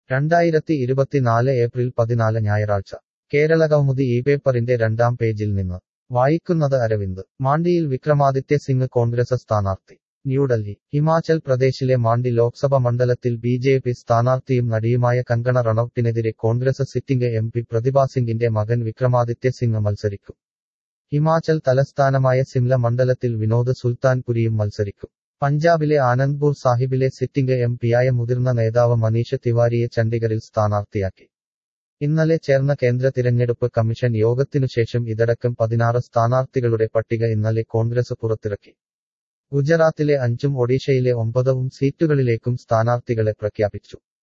രണ്ടായിരത്തി ഇരുപത്തിനാല് ഏപ്രിൽ പതിനാല് ഞായറാഴ്ച കേരള കൗമുദി ഈ പേപ്പറിന്റെ രണ്ടാം പേജിൽ നിന്ന് വായിക്കുന്നത് അരവിന്ദ് മാണ്ടിയിൽ വിക്രമാദിത്യ സിംഗ് കോൺഗ്രസ് സ്ഥാനാർത്ഥി ന്യൂഡൽഹി ഹിമാചൽ പ്രദേശിലെ മാണ്ടി ലോക്സഭ മണ്ഡലത്തിൽ ബി ജെ പി സ്ഥാനാർത്ഥിയും നടിയുമായ കങ്കണ റണൌട്ടിനെതിരെ Congress sitting M P Pratibha സിംഗിന്റെ മകൻ വിക്രമാദിത്യ സിംഗ് മത്സരിക്കും ഹിമാചൽ തലസ്ഥാനമായ സിംല മണ്ഡലത്തിൽ വിനോദ് സുൽത്താൻപുരിയും മത്സരിക്കും പഞ്ചാബിലെ ആനന്ദ്പൂർ സാഹിബിലെ സിറ്റിംഗ് എം പിയായ മുതിർന്ന നേതാവ് മനീഷ് തിവാരിയെ ചണ്ഡിഗറിൽ സ്ഥാനാർത്ഥിയാക്കി ഇന്നലെ ചേർന്ന കേന്ദ്ര തിരഞ്ഞെടുപ്പ് കമ്മീഷൻ യോഗത്തിനുശേഷം ഇതടക്കം പതിനാറ് സ്ഥാനാർത്ഥികളുടെ പട്ടിക ഇന്നലെ കോൺഗ്രസ് പുറത്തിറക്കി ഗുജറാത്തിലെ അഞ്ചും ഒഡീഷയിലെ ഒമ്പതും സീറ്റുകളിലേക്കും സ്ഥാനാർത്ഥികളെ പ്രഖ്യാപിച്ചു